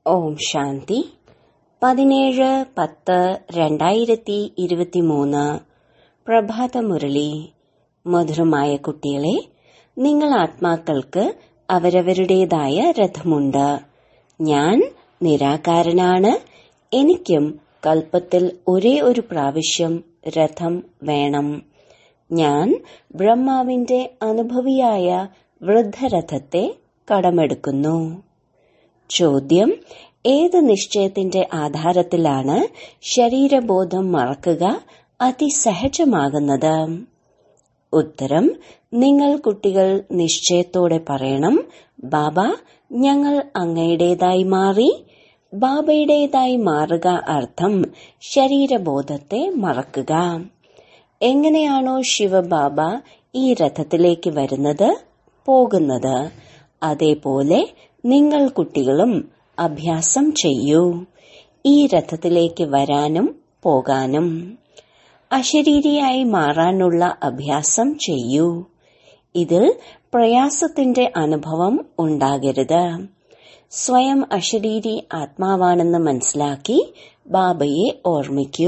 ഓം ശാന്തി പതിനേഴ് പത്ത് രണ്ടായിരത്തി ഇരുപത്തിമൂന്ന് പ്രഭാതമുരളി മധുരമായ കുട്ടികളെ നിങ്ങൾ ആത്മാക്കൾക്ക് അവരവരുടേതായ രഥമുണ്ട് ഞാൻ നിരാകാരനാണ് എനിക്കും കൽപ്പത്തിൽ ഒരേ ഒരു പ്രാവശ്യം രഥം വേണം ഞാൻ ബ്രഹ്മാവിന്റെ അനുഭവിയായ വൃദ്ധരഥത്തെ കടമെടുക്കുന്നു ചോദ്യം ഏത് നിശ്ചയത്തിന്റെ ആധാരത്തിലാണ് ശരീരബോധം മറക്കുക അതിസഹജമാകുന്നത് ഉത്തരം നിങ്ങൾ കുട്ടികൾ നിശ്ചയത്തോടെ പറയണം ബാബ ഞങ്ങൾ അങ്ങയുടേതായി മാറി ബാബയുടേതായി മാറുക അർത്ഥം ശരീരബോധത്തെ മറക്കുക എങ്ങനെയാണോ ശിവബാബ ഈ രഥത്തിലേക്ക് വരുന്നത് പോകുന്നത് അതേപോലെ നിങ്ങൾ കുട്ടികളും അഭ്യാസം ചെയ്യൂ ഈ രഥത്തിലേക്ക് വരാനും പോകാനും അശരീരിയായി മാറാനുള്ള അഭ്യാസം ചെയ്യൂ ഇതിൽ പ്രയാസത്തിന്റെ അനുഭവം ഉണ്ടാകരുത് സ്വയം അശരീരി ആത്മാവാണെന്ന് മനസ്സിലാക്കി ബാബയെ ഓർമ്മിക്കൂ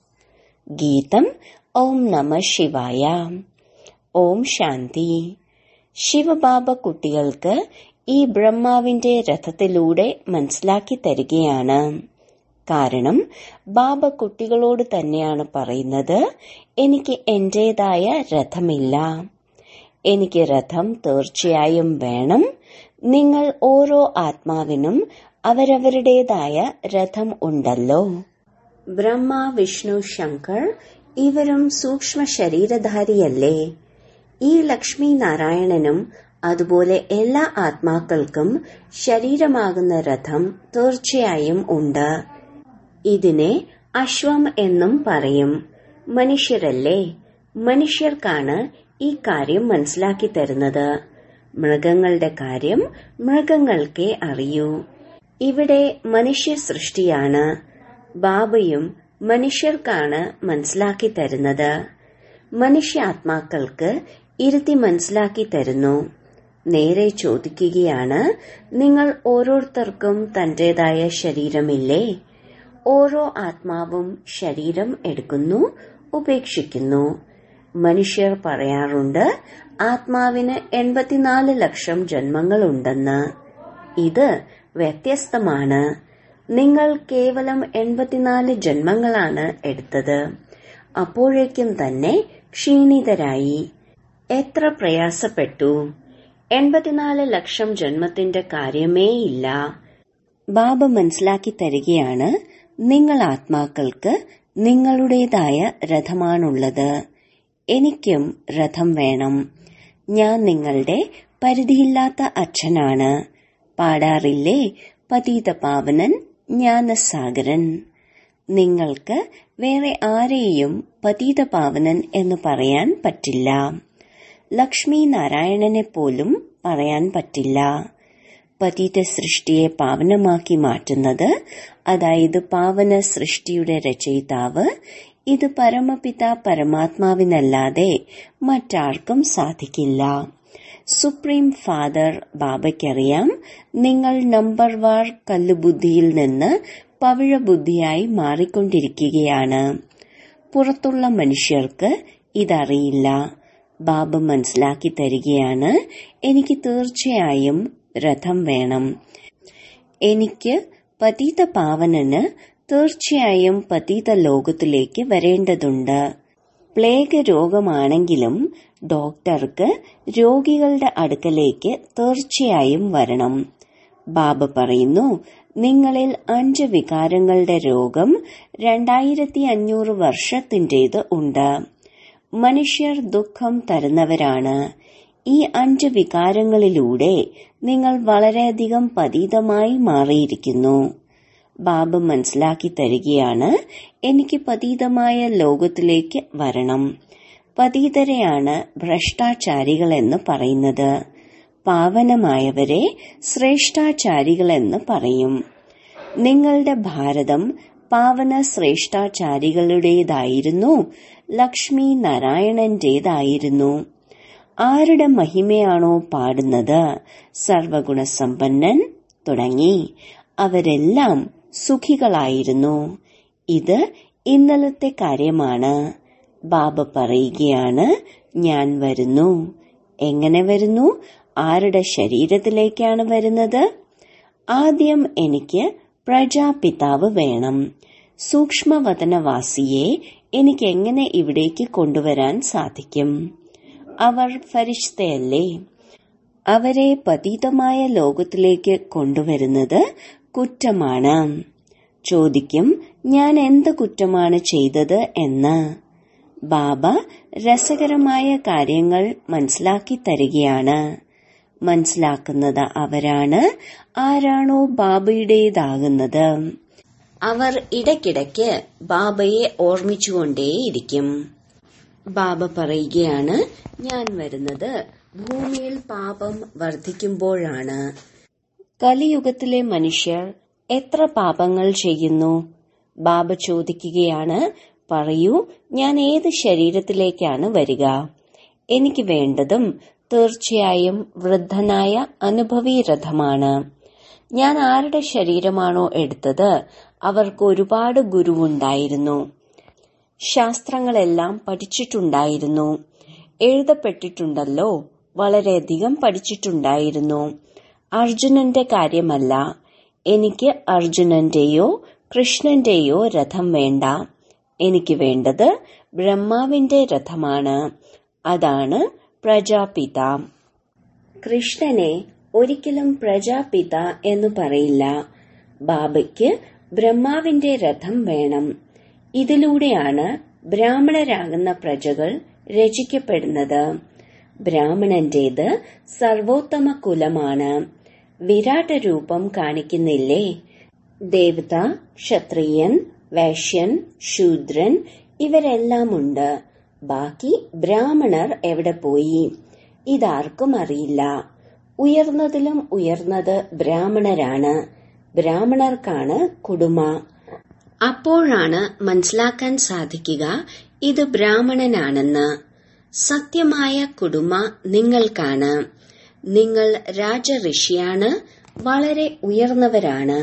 ഗീതം ഓം നമ ശിവായ ഓം ശാന്തി ശിവബാബ കുട്ടികൾക്ക് ഈ ബ്രഹ്മാവിന്റെ രഥത്തിലൂടെ മനസ്സിലാക്കി തരികയാണ് കാരണം ബാബ കുട്ടികളോട് തന്നെയാണ് പറയുന്നത് എനിക്ക് എന്റേതായ രഥമില്ല എനിക്ക് രഥം തീർച്ചയായും വേണം നിങ്ങൾ ഓരോ ആത്മാവിനും അവരവരുടേതായ രഥം ഉണ്ടല്ലോ ബ്രഹ്മ വിഷ്ണു ശങ്കർ ഇവരും സൂക്ഷ്മ ശരീരധാരിയല്ലേ ഈ ലക്ഷ്മി നാരായണനും അതുപോലെ എല്ലാ ആത്മാക്കൾക്കും ശരീരമാകുന്ന രഥം തീർച്ചയായും ഉണ്ട് ഇതിനെ അശ്വം എന്നും പറയും മനുഷ്യരല്ലേ മനുഷ്യർക്കാണ് ഈ കാര്യം മനസ്സിലാക്കി തരുന്നത് മൃഗങ്ങളുടെ കാര്യം മൃഗങ്ങൾക്കേ അറിയൂ ഇവിടെ മനുഷ്യ സൃഷ്ടിയാണ് ബാബയും മനുഷ്യർക്കാണ് മനസ്സിലാക്കി തരുന്നത് മനുഷ്യാത്മാക്കൾക്ക് ഇരുത്തി മനസ്സിലാക്കി തരുന്നു നേരെ ചോദിക്കുകയാണ് നിങ്ങൾ ഓരോരുത്തർക്കും തന്റേതായ ശരീരമില്ലേ ഓരോ ആത്മാവും ശരീരം എടുക്കുന്നു ഉപേക്ഷിക്കുന്നു മനുഷ്യർ പറയാറുണ്ട് ആത്മാവിന് എൺപത്തിനാല് ലക്ഷം ജന്മങ്ങളുണ്ടെന്ന് ഇത് വ്യത്യസ്തമാണ് നിങ്ങൾ കേവലം എൺപത്തിനാല് ജന്മങ്ങളാണ് എടുത്തത് അപ്പോഴേക്കും തന്നെ ക്ഷീണിതരായി എത്ര പ്രയാസപ്പെട്ടു എൺപത്തിനാല് ലക്ഷം ജന്മത്തിന്റെ കാര്യമേയില്ല ബാബ മനസ്സിലാക്കി തരികയാണ് നിങ്ങൾ ആത്മാക്കൾക്ക് നിങ്ങളുടേതായ രഥമാണുള്ളത് എനിക്കും രഥം വേണം ഞാൻ നിങ്ങളുടെ പരിധിയില്ലാത്ത അച്ഛനാണ് പാടാറില്ലേ പതീത പാവനൻ ജ്ഞാനസാഗരൻ നിങ്ങൾക്ക് വേറെ ആരെയും പതീത പാവനൻ എന്ന് പറയാൻ പറ്റില്ല ലക്ഷ്മി നാരായണനെ പോലും പറയാൻ പറ്റില്ല പതീത സൃഷ്ടിയെ പാവനമാക്കി മാറ്റുന്നത് അതായത് പാവന സൃഷ്ടിയുടെ രചയിതാവ് ഇത് പരമപിത പരമാത്മാവിനല്ലാതെ മറ്റാർക്കും സാധിക്കില്ല സുപ്രീം ഫാദർ ബാബയ്ക്കറിയാം നിങ്ങൾ നമ്പർ വാർ കല്ലുബുദ്ധിയിൽ നിന്ന് പവിഴബുദ്ധിയായി മാറിക്കൊണ്ടിരിക്കുകയാണ് പുറത്തുള്ള മനുഷ്യർക്ക് ഇതറിയില്ല ബാബ മനസ്സിലാക്കി തരികയാണ് എനിക്ക് തീർച്ചയായും രഥം വേണം എനിക്ക് പതീത പാവനന് തീർച്ചയായും പതീത ലോകത്തിലേക്ക് വരേണ്ടതുണ്ട് പ്ലേഗ് രോഗമാണെങ്കിലും ഡോക്ടർക്ക് രോഗികളുടെ അടുക്കലേക്ക് തീർച്ചയായും വരണം ബാബ പറയുന്നു നിങ്ങളിൽ അഞ്ച് വികാരങ്ങളുടെ രോഗം രണ്ടായിരത്തി അഞ്ഞൂറ് വർഷത്തിന്റേത് ഉണ്ട് മനുഷ്യർ ദുഃഖം തരുന്നവരാണ് ഈ അഞ്ച് വികാരങ്ങളിലൂടെ നിങ്ങൾ വളരെയധികം പതീതമായി മാറിയിരിക്കുന്നു ബാബ മനസ്സിലാക്കി തരികയാണ് എനിക്ക് പതീതമായ ലോകത്തിലേക്ക് വരണം പതീതരെയാണ് ഭ്രഷ്ടാചാരികളെന്ന് പറയുന്നത് പാവനമായവരെ ശ്രേഷ്ഠാചാരികളെന്ന് പറയും നിങ്ങളുടെ ഭാരതം പാവന ശ്രേഷ്ഠാചാരികളുടേതായിരുന്നു ലക്ഷ്മി നാരായണന്റേതായിരുന്നു ആരുടെ മഹിമയാണോ പാടുന്നത് സർവഗുണസമ്പന്നൻ തുടങ്ങി അവരെല്ലാം സുഖികളായിരുന്നു ഇത് ഇന്നലത്തെ കാര്യമാണ് ബാബ പറയുകയാണ് ഞാൻ വരുന്നു എങ്ങനെ വരുന്നു ആരുടെ ശരീരത്തിലേക്കാണ് വരുന്നത് ആദ്യം എനിക്ക് പ്രജാപിതാവ് വേണം സൂക്ഷ്മവതനവാസിയെ എനിക്ക് എങ്ങനെ ഇവിടേക്ക് കൊണ്ടുവരാൻ സാധിക്കും അവർ ഫരിഷ്തയല്ലേ അവരെ പതീതമായ ലോകത്തിലേക്ക് കൊണ്ടുവരുന്നത് കുറ്റമാണ് ചോദിക്കും ഞാൻ എന്ത് കുറ്റമാണ് ചെയ്തത് എന്ന് ബാബ രസകരമായ കാര്യങ്ങൾ മനസ്സിലാക്കി തരികയാണ് മനസ്സിലാക്കുന്നത് അവരാണ് ആരാണോ ബാബയുടേതാകുന്നത് അവർ ഇടയ്ക്കിടയ്ക്ക് ബാബയെ ഓർമ്മിച്ചുകൊണ്ടേയിരിക്കും ബാബ പറയുകയാണ് ഞാൻ വരുന്നത് ഭൂമിയിൽ പാപം വർദ്ധിക്കുമ്പോഴാണ് കലിയുഗത്തിലെ മനുഷ്യർ എത്ര പാപങ്ങൾ ചെയ്യുന്നു ബാബ ചോദിക്കുകയാണ് പറയൂ ഞാൻ ഏത് ശരീരത്തിലേക്കാണ് വരിക എനിക്ക് വേണ്ടതും തീർച്ചയായും വൃദ്ധനായ അനുഭവി രഥമാണ് ഞാൻ ആരുടെ ശരീരമാണോ എടുത്തത് അവർക്ക് ഒരുപാട് ഗുരുവുണ്ടായിരുന്നു ശാസ്ത്രങ്ങളെല്ലാം പഠിച്ചിട്ടുണ്ടായിരുന്നു എഴുതപ്പെട്ടിട്ടുണ്ടല്ലോ വളരെയധികം പഠിച്ചിട്ടുണ്ടായിരുന്നു അർജുനന്റെ കാര്യമല്ല എനിക്ക് അർജുനന്റെയോ കൃഷ്ണന്റെയോ രഥം വേണ്ട എനിക്ക് വേണ്ടത് ബ്രഹ്മാവിന്റെ രഥമാണ് അതാണ് പ്രജാപിത കൃഷ്ണനെ ഒരിക്കലും പ്രജാപിത എന്ന് പറയില്ല ബാബയ്ക്ക് ബ്രഹ്മാവിന്റെ രഥം വേണം ഇതിലൂടെയാണ് ബ്രാഹ്മണരാകുന്ന പ്രജകൾ രചിക്കപ്പെടുന്നത് ബ്രാഹ്മണന്റേത് സർവോത്തമ കുലമാണ് വിരാട്ട രൂപം കാണിക്കുന്നില്ലേ ദേവത ക്ഷത്രിയൻ വൈശ്യൻ ശൂദ്രൻ ഇവരെല്ലാം ഉണ്ട് ബാക്കി ബ്രാഹ്മണർ എവിടെ പോയി ഇതാർക്കും അറിയില്ല ഉയർന്നതിലും ഉയർന്നത് ബ്രാഹ്മണരാണ് ബ്രാഹ്മണർക്കാണ് കുടുമ അപ്പോഴാണ് മനസ്സിലാക്കാൻ സാധിക്കുക ഇത് ബ്രാഹ്മണനാണെന്ന് സത്യമായ കുടുമ നിങ്ങൾക്കാണ് നിങ്ങൾ രാജഋഷിയാണ് വളരെ ഉയർന്നവരാണ്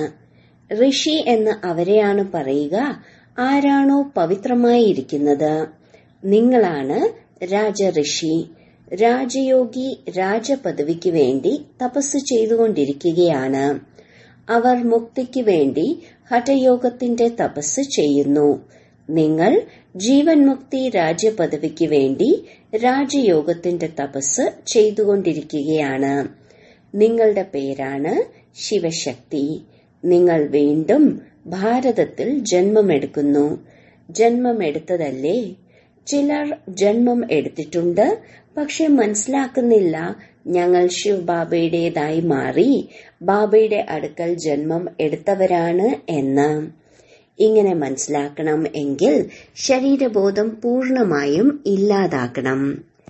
ഋഷി എന്ന് അവരെയാണ് പറയുക ആരാണോ പവിത്രമായിരിക്കുന്നത് നിങ്ങളാണ് രാജഋഷി രാജയോഗി രാജപദവിക്ക് വേണ്ടി തപസ് ചെയ്തുകൊണ്ടിരിക്കുകയാണ് അവർ മുക്തിക്ക് വേണ്ടി ഹഠയോഗത്തിന്റെ തപസ് ചെയ്യുന്നു നിങ്ങൾ ജീവൻ മുക്തി രാജ്യപദവിക്ക് വേണ്ടി രാജയോഗത്തിന്റെ തപസ് ചെയ്തുകൊണ്ടിരിക്കുകയാണ് നിങ്ങളുടെ പേരാണ് ശിവശക്തി നിങ്ങൾ വീണ്ടും ഭാരതത്തിൽ ജന്മമെടുക്കുന്നു ജന്മമെടുത്തതല്ലേ ചിലർ ജന്മം എടുത്തിട്ടുണ്ട് പക്ഷെ മനസ്സിലാക്കുന്നില്ല ഞങ്ങൾ ശിവ് ബാബയുടേതായി മാറി ബാബയുടെ അടുക്കൽ ജന്മം എടുത്തവരാണ് എന്ന് ഇങ്ങനെ മനസ്സിലാക്കണം എങ്കിൽ ശരീരബോധം പൂർണമായും ഇല്ലാതാക്കണം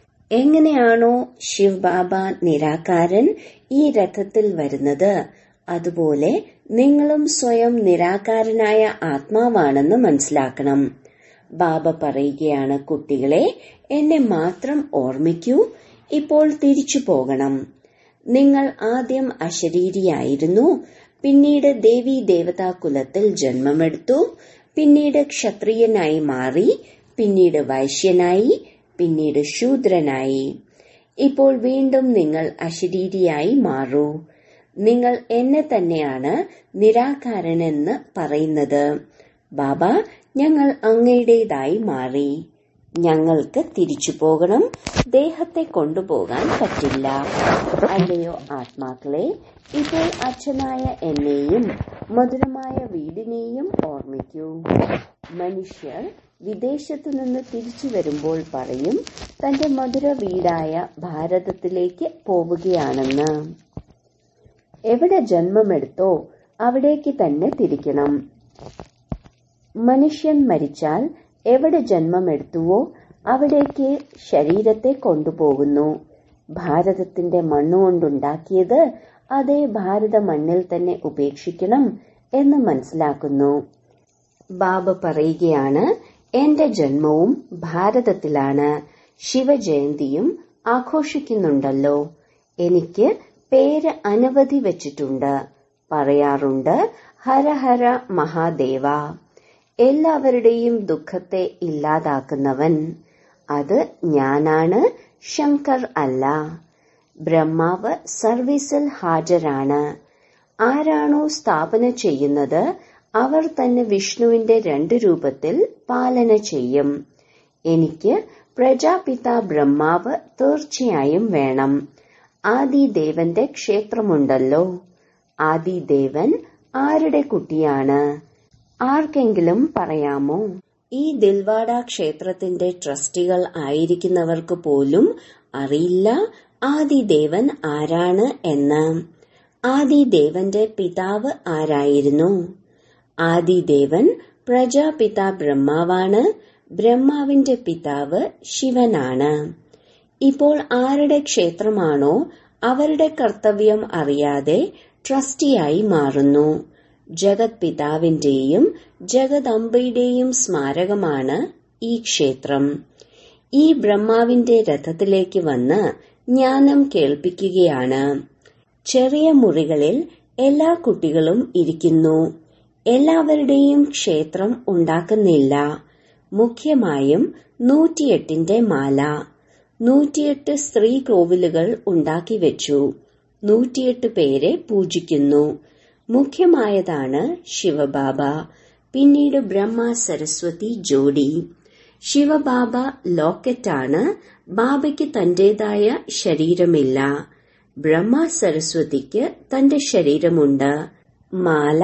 എങ്ങനെയാണോ ശിവ് ബാബ നിരാകാരൻ ഈ രഥത്തിൽ വരുന്നത് അതുപോലെ നിങ്ങളും സ്വയം നിരാകാരനായ ആത്മാവാണെന്ന് മനസ്സിലാക്കണം ബാബ പറയുകയാണ് കുട്ടികളെ എന്നെ മാത്രം ഓർമ്മിക്കൂ ഇപ്പോൾ തിരിച്ചു പോകണം നിങ്ങൾ ആദ്യം അശരീരിയായിരുന്നു പിന്നീട് ദേവി ദേവതാ കുലത്തിൽ ജന്മമെടുത്തു പിന്നീട് ക്ഷത്രിയനായി മാറി പിന്നീട് വൈശ്യനായി പിന്നീട് ശൂദ്രനായി ഇപ്പോൾ വീണ്ടും നിങ്ങൾ അശരീരിയായി മാറൂ നിങ്ങൾ എന്നെ തന്നെയാണ് നിരാകാരനെന്ന് പറയുന്നത് ബാബ ഞങ്ങൾ അങ്ങയുടേതായി മാറി ഞങ്ങൾക്ക് തിരിച്ചു പോകണം ദേഹത്തെ കൊണ്ടുപോകാൻ പറ്റില്ല അല്ലയോ ആത്മാക്കളെ ഇപ്പോൾ അച്ഛനായ എന്നെയും മധുരമായ വീടിനെയും ഓർമ്മിക്കൂ മനുഷ്യർ വിദേശത്തു നിന്ന് തിരിച്ചു വരുമ്പോൾ പറയും തന്റെ മധുര വീടായ ഭാരതത്തിലേക്ക് പോവുകയാണെന്ന് എവിടെ ജന്മമെടുത്തോ അവിടേക്ക് തന്നെ തിരിക്കണം മനുഷ്യൻ മരിച്ചാൽ എവിടെ ജന്മമെടുത്തുവോ അവിടേക്ക് ശരീരത്തെ കൊണ്ടുപോകുന്നു ഭാരതത്തിന്റെ മണ്ണുകൊണ്ടുണ്ടാക്കിയത് അതേ ഭാരത മണ്ണിൽ തന്നെ ഉപേക്ഷിക്കണം എന്ന് മനസ്സിലാക്കുന്നു ബാബ പറയുകയാണ് എന്റെ ജന്മവും ഭാരതത്തിലാണ് ശിവജയന്തിയും ആഘോഷിക്കുന്നുണ്ടല്ലോ എനിക്ക് പേര് അനവധി വെച്ചിട്ടുണ്ട് പറയാറുണ്ട് ഹര ഹര മഹാദേവ എല്ലാവരുടെയും ദുഃഖത്തെ ഇല്ലാതാക്കുന്നവൻ അത് ഞാനാണ് ശങ്കർ അല്ല ബ്രഹ്മാവ് സർവീസിൽ ഹാജരാണ് ആരാണോ സ്ഥാപന ചെയ്യുന്നത് അവർ തന്നെ വിഷ്ണുവിന്റെ രണ്ട് രൂപത്തിൽ പാലന ചെയ്യും എനിക്ക് പ്രജാപിത ബ്രഹ്മാവ് തീർച്ചയായും വേണം ആദിദേവന്റെ ക്ഷേത്രമുണ്ടല്ലോ ആദിദേവൻ ആരുടെ കുട്ടിയാണ് ആർക്കെങ്കിലും പറയാമോ ഈ ദിൽവാഡ ക്ഷേത്രത്തിന്റെ ട്രസ്റ്റികൾ ആയിരിക്കുന്നവർക്ക് പോലും അറിയില്ല ആദിദേവൻ ആരാണ് എന്ന് ആദിദേവന്റെ പിതാവ് ആരായിരുന്നു ആദിദേവൻ പ്രജാപിത ബ്രഹ്മാവാണ് ബ്രഹ്മാവിന്റെ പിതാവ് ശിവനാണ് ഇപ്പോൾ ആരുടെ ക്ഷേത്രമാണോ അവരുടെ കർത്തവ്യം അറിയാതെ ട്രസ്റ്റിയായി മാറുന്നു ജഗത് പിതാവിന്റെയും ജഗദംബയുടെയും സ്മാരകമാണ് ഈ ക്ഷേത്രം ഈ ബ്രഹ്മാവിന്റെ രഥത്തിലേക്ക് വന്ന് ജ്ഞാനം കേൾപ്പിക്കുകയാണ് ചെറിയ മുറികളിൽ എല്ലാ കുട്ടികളും ഇരിക്കുന്നു എല്ലാവരുടെയും ക്ഷേത്രം ഉണ്ടാക്കുന്നില്ല മുഖ്യമായും നൂറ്റിയെട്ടിന്റെ മാല നൂറ്റിയെട്ട് സ്ത്രീ കോവിലുകൾ ഉണ്ടാക്കി വെച്ചു നൂറ്റിയെട്ട് പേരെ പൂജിക്കുന്നു മുഖ്യമായതാണ് ശിവബാബ പിന്നീട് ബ്രഹ്മ സരസ്വതി ജോഡി ശിവബാബ ലോക്കറ്റാണ് ബാബയ്ക്ക് തന്റേതായ ശരീരമില്ല ബ്രഹ്മ സരസ്വതിക്ക് തന്റെ ശരീരമുണ്ട് മാല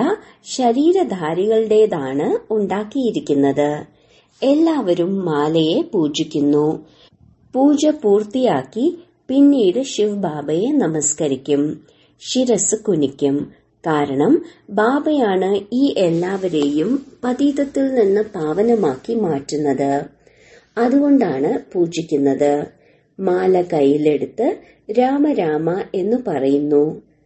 ശരീരധാരികളുടേതാണ് ഉണ്ടാക്കിയിരിക്കുന്നത് എല്ലാവരും മാലയെ പൂജിക്കുന്നു പൂജ പൂർത്തിയാക്കി പിന്നീട് ശിവ് ബാബയെ നമസ്കരിക്കും ശിരസ് കുനിക്കും കാരണം ബാബയാണ് ഈ എല്ലാവരെയും പതീതത്തിൽ നിന്ന് പാവനമാക്കി മാറ്റുന്നത് അതുകൊണ്ടാണ് പൂജിക്കുന്നത് മാല കയ്യിലെടുത്ത് രാമരാമ എന്ന് പറയുന്നു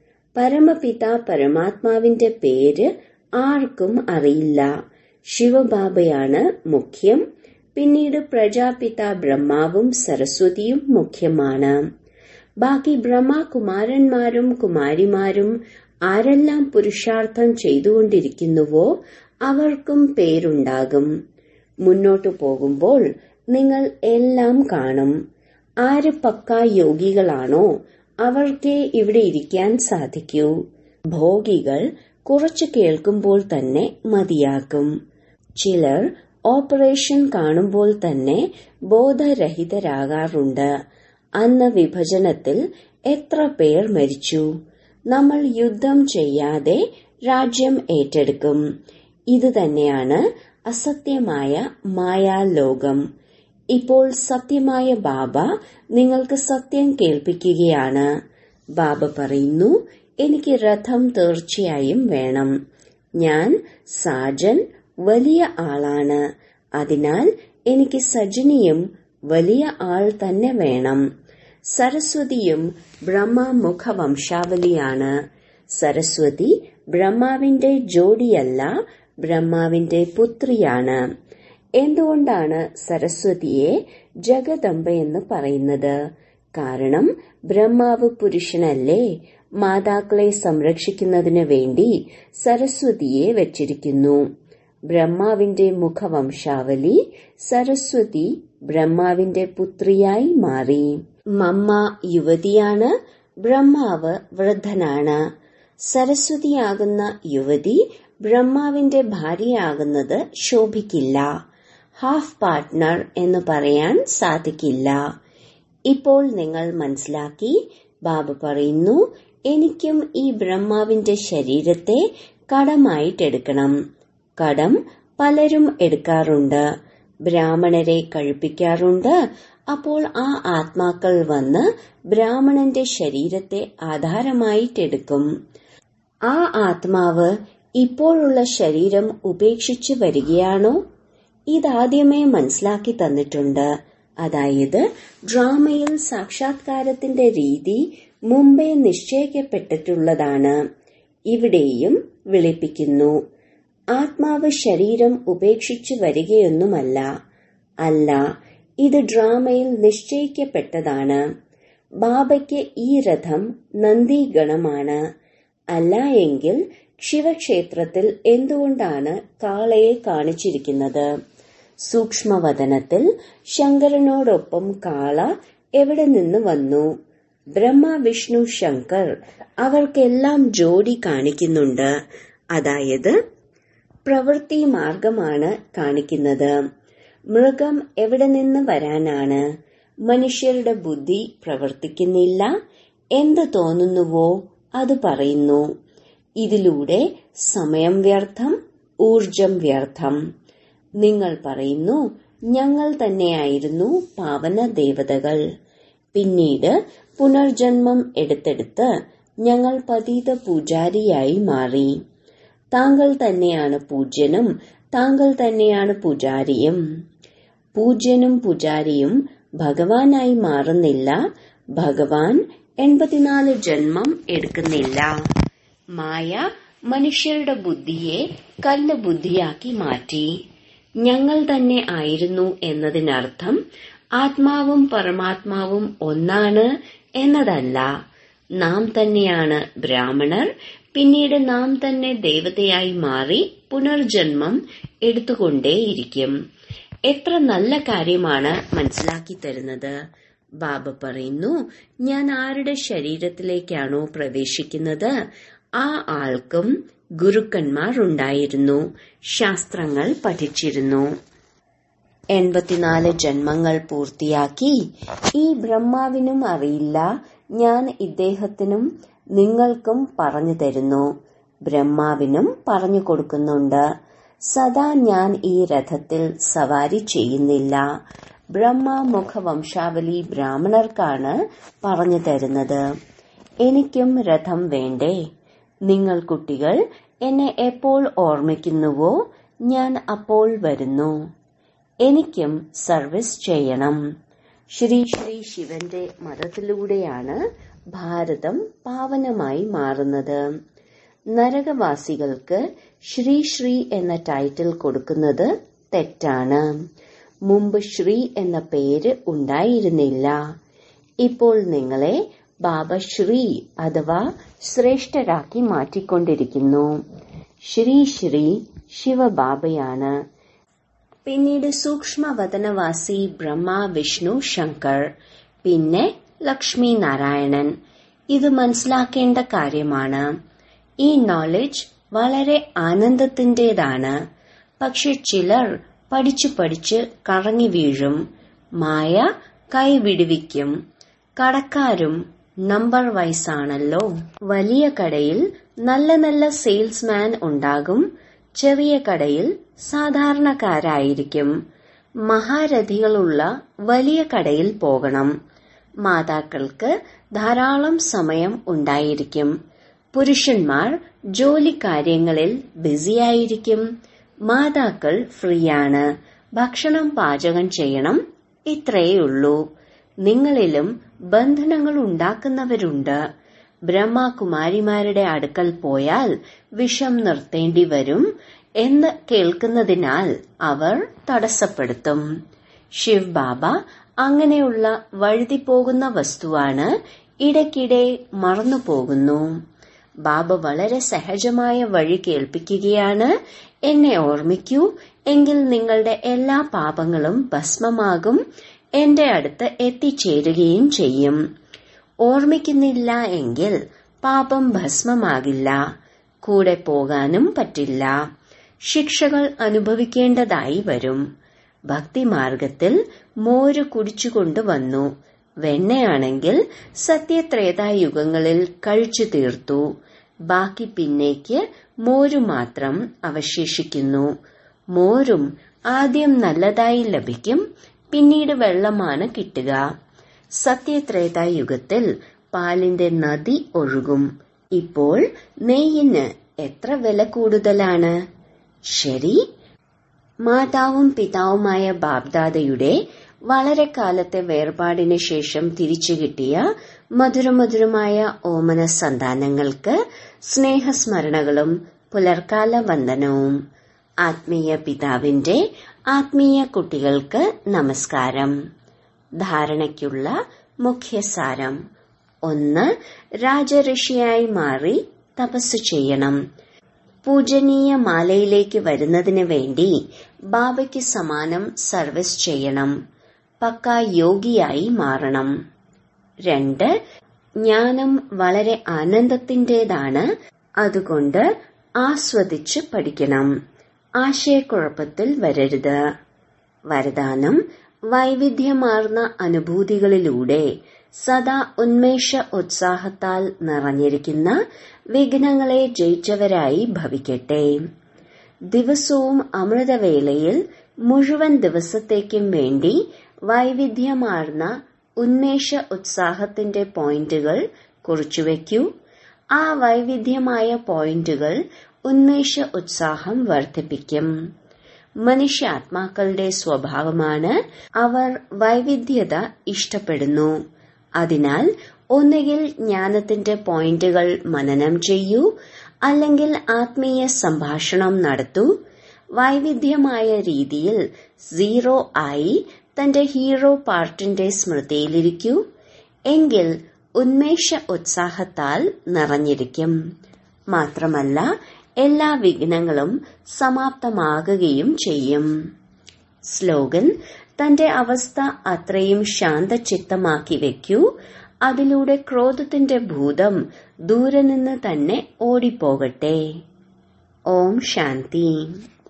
പരമപിത പരമാത്മാവിന്റെ പേര് ആർക്കും അറിയില്ല ശിവബാബയാണ് മുഖ്യം പിന്നീട് പ്രജാപിത ബ്രഹ്മാവും സരസ്വതിയും മുഖ്യമാണ് ബാക്കി ബ്രഹ്മകുമാരന്മാരും കുമാരിമാരും ആരെല്ലാം പുരുഷാർത്ഥം ചെയ്തുകൊണ്ടിരിക്കുന്നുവോ അവർക്കും പേരുണ്ടാകും മുന്നോട്ടു പോകുമ്പോൾ നിങ്ങൾ എല്ലാം കാണും ആര് പക്ക യോഗികളാണോ അവർക്കേ ഇവിടെ ഇരിക്കാൻ സാധിക്കൂ ഭോഗികൾ കുറച്ചു കേൾക്കുമ്പോൾ തന്നെ മതിയാക്കും ചിലർ ഓപ്പറേഷൻ കാണുമ്പോൾ തന്നെ ബോധരഹിതരാകാറുണ്ട് അന്ന് വിഭജനത്തിൽ എത്ര പേർ മരിച്ചു നമ്മൾ യുദ്ധം ചെയ്യാതെ രാജ്യം ഏറ്റെടുക്കും ഇത് തന്നെയാണ് അസത്യമായ മായാലോകം ഇപ്പോൾ സത്യമായ ബാബ നിങ്ങൾക്ക് സത്യം കേൾപ്പിക്കുകയാണ് ബാബ പറയുന്നു എനിക്ക് രഥം തീർച്ചയായും വേണം ഞാൻ സാജൻ വലിയ ആളാണ് അതിനാൽ എനിക്ക് സജനിയും വലിയ ആൾ തന്നെ വേണം സരസ്വതിയും ബ്രഹ്മമുഖ വംശാവലിയാണ് സരസ്വതി ബ്രഹ്മാവിന്റെ ജോഡിയല്ല ബ്രഹ്മാവിന്റെ പുത്രിയാണ് എന്തുകൊണ്ടാണ് സരസ്വതിയെ ജഗദംബ എന്ന് പറയുന്നത് കാരണം ബ്രഹ്മാവ് പുരുഷനല്ലേ മാതാക്കളെ സംരക്ഷിക്കുന്നതിന് വേണ്ടി സരസ്വതിയെ വച്ചിരിക്കുന്നു ബ്രഹ്മാവിന്റെ മുഖവംശാവലി സരസ്വതി ബ്രഹ്മാവിന്റെ പുത്രിയായി മാറി മമ്മ യുവതിയാണ് ബ്രഹ്മാവ് വൃദ്ധനാണ് സരസ്വതിയാകുന്ന യുവതി ബ്രഹ്മാവിന്റെ ഭാര്യയാകുന്നത് ശോഭിക്കില്ല ഹാഫ് പാർട്ട്ണർ എന്ന് പറയാൻ സാധിക്കില്ല ഇപ്പോൾ നിങ്ങൾ മനസ്സിലാക്കി ബാബ പറയുന്നു എനിക്കും ഈ ബ്രഹ്മാവിന്റെ ശരീരത്തെ കടമായിട്ടെടുക്കണം കടം പലരും എടുക്കാറുണ്ട് ബ്രാഹ്മണരെ കഴിപ്പിക്കാറുണ്ട് അപ്പോൾ ആ ആത്മാക്കൾ വന്ന് ബ്രാഹ്മണന്റെ ശരീരത്തെ ആധാരമായിട്ടെടുക്കും ആ ആത്മാവ് ഇപ്പോഴുള്ള ശരീരം ഉപേക്ഷിച്ചു വരികയാണോ ഇതാദ്യമേ മനസ്സിലാക്കി തന്നിട്ടുണ്ട് അതായത് ഡ്രാമയിൽ സാക്ഷാത്കാരത്തിന്റെ രീതി മുമ്പേ നിശ്ചയിക്കപ്പെട്ടിട്ടുള്ളതാണ് ഇവിടെയും വിളിപ്പിക്കുന്നു ആത്മാവ് ശരീരം ഉപേക്ഷിച്ചു വരികയൊന്നുമല്ല അല്ല ഇത് ഡ്രാമയിൽ നിശ്ചയിക്കപ്പെട്ടതാണ് ബാബയ്ക്ക് ഈ രഥം നന്ദിഗണമാണ് അല്ല എങ്കിൽ ശിവക്ഷേത്രത്തിൽ എന്തുകൊണ്ടാണ് കാളയെ കാണിച്ചിരിക്കുന്നത് സൂക്ഷ്മവതനത്തിൽ ശങ്കരനോടൊപ്പം കാള എവിടെ നിന്ന് വന്നു ബ്രഹ്മ വിഷ്ണു ശങ്കർ അവർക്കെല്ലാം ജോഡി കാണിക്കുന്നുണ്ട് അതായത് പ്രവൃത്തി മാർഗമാണ് കാണിക്കുന്നത് മൃഗം എവിടെ നിന്ന് വരാനാണ് മനുഷ്യരുടെ ബുദ്ധി പ്രവർത്തിക്കുന്നില്ല എന്ത് തോന്നുന്നുവോ അത് പറയുന്നു ഇതിലൂടെ സമയം വ്യർത്ഥം ഊർജം വ്യർത്ഥം നിങ്ങൾ പറയുന്നു ഞങ്ങൾ തന്നെയായിരുന്നു പാവന ദേവതകൾ പിന്നീട് പുനർജന്മം എടുത്തെടുത്ത് ഞങ്ങൾ പതീത പൂജാരിയായി മാറി താങ്കൾ തന്നെയാണ് പൂജ്യനും താങ്കൾ തന്നെയാണ് പൂജാരിയും പൂജ്യനും പൂജാരിയും ഭഗവാനായി മാറുന്നില്ല ഭഗവാൻ എൺപത്തിനാല് ജന്മം എടുക്കുന്നില്ല മായ മനുഷ്യരുടെ ബുദ്ധിയെ കല്ല് ബുദ്ധിയാക്കി മാറ്റി ഞങ്ങൾ തന്നെ ആയിരുന്നു എന്നതിനർത്ഥം ആത്മാവും പരമാത്മാവും ഒന്നാണ് എന്നതല്ല നാം തന്നെയാണ് ബ്രാഹ്മണർ പിന്നീട് നാം തന്നെ ദേവതയായി മാറി പുനർജന്മം എടുത്തുകൊണ്ടേയിരിക്കും എത്ര നല്ല കാര്യമാണ് മനസ്സിലാക്കി തരുന്നത് ബാബ പറയുന്നു ഞാൻ ആരുടെ ശരീരത്തിലേക്കാണോ പ്രവേശിക്കുന്നത് ആ ആൾക്കും ഗുരുക്കന്മാർ ഉണ്ടായിരുന്നു ശാസ്ത്രങ്ങൾ പഠിച്ചിരുന്നു എൺപത്തിനാല് ജന്മങ്ങൾ പൂർത്തിയാക്കി ഈ ബ്രഹ്മാവിനും അറിയില്ല ഞാൻ ഇദ്ദേഹത്തിനും നിങ്ങൾക്കും പറഞ്ഞു തരുന്നു ബ്രഹ്മാവിനും പറഞ്ഞു കൊടുക്കുന്നുണ്ട് സദാ ഞാൻ ഈ രഥത്തിൽ സവാരി ചെയ്യുന്നില്ല ബ്രഹ്മമുഖ വംശാവലി ബ്രാഹ്മണർക്കാണ് പറഞ്ഞു തരുന്നത് എനിക്കും രഥം വേണ്ടേ നിങ്ങൾ കുട്ടികൾ എന്നെ എപ്പോൾ ഓർമ്മിക്കുന്നുവോ ഞാൻ അപ്പോൾ വരുന്നു എനിക്കും സർവീസ് ചെയ്യണം ശ്രീ ശ്രീ ശിവന്റെ മതത്തിലൂടെയാണ് ഭാരതം പാവനമായി മാറുന്നത് നരകവാസികൾക്ക് ശ്രീ ശ്രീ എന്ന ടൈറ്റിൽ കൊടുക്കുന്നത് തെറ്റാണ് മുമ്പ് ശ്രീ എന്ന പേര് ഉണ്ടായിരുന്നില്ല ഇപ്പോൾ നിങ്ങളെ ബാബ ശ്രീ അഥവാ ശ്രേഷ്ഠരാക്കി മാറ്റിക്കൊണ്ടിരിക്കുന്നു ശ്രീ ശ്രീ ശിവബാബയാണ് പിന്നീട് സൂക്ഷ്മവതനവാസി ബ്രഹ്മ വിഷ്ണു ശങ്കർ പിന്നെ ലക്ഷ്മി നാരായണൻ ഇത് മനസ്സിലാക്കേണ്ട കാര്യമാണ് ഈ നോളജ് വളരെ ആനന്ദത്തിന്റേതാണ് പക്ഷെ ചിലർ പഠിച്ചു പഠിച്ച് കറങ്ങി വീഴും മായ കൈവിടുവിക്കും കടക്കാരും നമ്പർ വൈസാണല്ലോ വലിയ കടയിൽ നല്ല നല്ല സെയിൽസ്മാൻ ഉണ്ടാകും ചെറിയ കടയിൽ സാധാരണക്കാരായിരിക്കും മഹാരഥികളുള്ള വലിയ കടയിൽ പോകണം മാതാക്കൾക്ക് ധാരാളം സമയം ഉണ്ടായിരിക്കും പുരുഷന്മാർ ജോലി കാര്യങ്ങളിൽ ബിസിയായിരിക്കും മാതാക്കൾ ഫ്രീയാണ് ഭക്ഷണം പാചകം ചെയ്യണം ഇത്രയുള്ളൂ നിങ്ങളിലും ബന്ധനങ്ങൾ ഉണ്ടാക്കുന്നവരുണ്ട് ബ്രഹ്മകുമാരിമാരുടെ അടുക്കൽ പോയാൽ വിഷം നിർത്തേണ്ടി വരും എന്ന് കേൾക്കുന്നതിനാൽ അവർ തടസ്സപ്പെടുത്തും ശിവ് ബാബ അങ്ങനെയുള്ള വഴുതിപ്പോകുന്ന വസ്തുവാണ് ഇടയ്ക്കിടെ മറന്നുപോകുന്നു ബാബ വളരെ സഹജമായ വഴി കേൾപ്പിക്കുകയാണ് എന്നെ ഓർമ്മിക്കൂ എങ്കിൽ നിങ്ങളുടെ എല്ലാ പാപങ്ങളും ഭസ്മമാകും എന്റെ അടുത്ത് എത്തിച്ചേരുകയും ചെയ്യും ഓർമ്മിക്കുന്നില്ല എങ്കിൽ പാപം ഭസ്മമാകില്ല കൂടെ പോകാനും പറ്റില്ല ശിക്ഷകൾ അനുഭവിക്കേണ്ടതായി വരും ഭക്തിമാർഗത്തിൽ മോര് കുടിച്ചുകൊണ്ട് വന്നു വെണ്ണയാണെങ്കിൽ സത്യത്രേതായുഗങ്ങളിൽ കഴിച്ചു തീർത്തു ബാക്കി പിന്നേക്ക് മോരു മാത്രം അവശേഷിക്കുന്നു മോരും ആദ്യം നല്ലതായി ലഭിക്കും പിന്നീട് വെള്ളമാണ് കിട്ടുക സത്യത്രേതായുഗത്തിൽ പാലിന്റെ നദി ഒഴുകും ഇപ്പോൾ നെയ്യിന് എത്ര വില കൂടുതലാണ് ശരി മാതാവും പിതാവുമായ ബാബ്ദാദയുടെ വളരെ കാലത്തെ വേർപാടിന് ശേഷം തിരിച്ചു കിട്ടിയ മധുരമധുരമായ ഓമന സന്താനങ്ങൾക്ക് സ്നേഹസ്മരണകളും പുലർക്കാല വന്ദനവും ആത്മീയ പിതാവിന്റെ ആത്മീയ കുട്ടികൾക്ക് നമസ്കാരം ധാരണയ്ക്കുള്ള മുഖ്യസാരം ഒന്ന് രാജഋഷിയായി മാറി തപസ് ചെയ്യണം പൂജനീയ മാലയിലേക്ക് വരുന്നതിന് വേണ്ടി ബാബയ്ക്ക് സമാനം സർവീസ് ചെയ്യണം പക്ക യോഗിയായി മാറണം രണ്ട് ജ്ഞാനം വളരെ ആനന്ദത്തിന്റേതാണ് അതുകൊണ്ട് ആസ്വദിച്ച് പഠിക്കണം ആശയക്കുഴപ്പത്തിൽ വരരുത് വരദാനം വൈവിധ്യമാർന്ന അനുഭൂതികളിലൂടെ സദാ ഉന്മേഷ ഉത്സാഹത്താൽ നിറഞ്ഞിരിക്കുന്ന വിഘ്നങ്ങളെ ജയിച്ചവരായി ഭവിക്കട്ടെ ദിവസവും അമൃതവേളയിൽ മുഴുവൻ ദിവസത്തേക്കും വേണ്ടി വൈവിധ്യമാർന്ന ഉന്മേഷ ഉത്സാഹത്തിന്റെ പോയിന്റുകൾ കുറിച്ചുവെക്കൂ ആ വൈവിധ്യമായ പോയിന്റുകൾ ഉന്മേഷ ഉത്സാഹം വർദ്ധിപ്പിക്കും മനുഷ്യാത്മാക്കളുടെ സ്വഭാവമാണ് അവർ വൈവിധ്യത ഇഷ്ടപ്പെടുന്നു അതിനാൽ ഒന്നുകിൽ ജ്ഞാനത്തിന്റെ പോയിന്റുകൾ മനനം ചെയ്യൂ അല്ലെങ്കിൽ ആത്മീയ സംഭാഷണം നടത്തൂ വൈവിധ്യമായ രീതിയിൽ സീറോ ആയി തന്റെ ഹീറോ പാർട്ടിന്റെ സ്മൃതിയിലിരിക്കൂ എങ്കിൽ ഉന്മേഷ ഉത്സാഹത്താൽ നിറഞ്ഞിരിക്കും മാത്രമല്ല എല്ലാ വിഘ്നങ്ങളും സമാപ്തമാകുകയും ചെയ്യും സ്ലോഗൻ തന്റെ അവസ്ഥ അത്രയും ശാന്തചിത്തമാക്കി വെക്കൂ അതിലൂടെ ക്രോധത്തിന്റെ ഭൂതം ദൂരെ നിന്ന് തന്നെ ഓടിപ്പോകട്ടെ ഓം ശാന്തി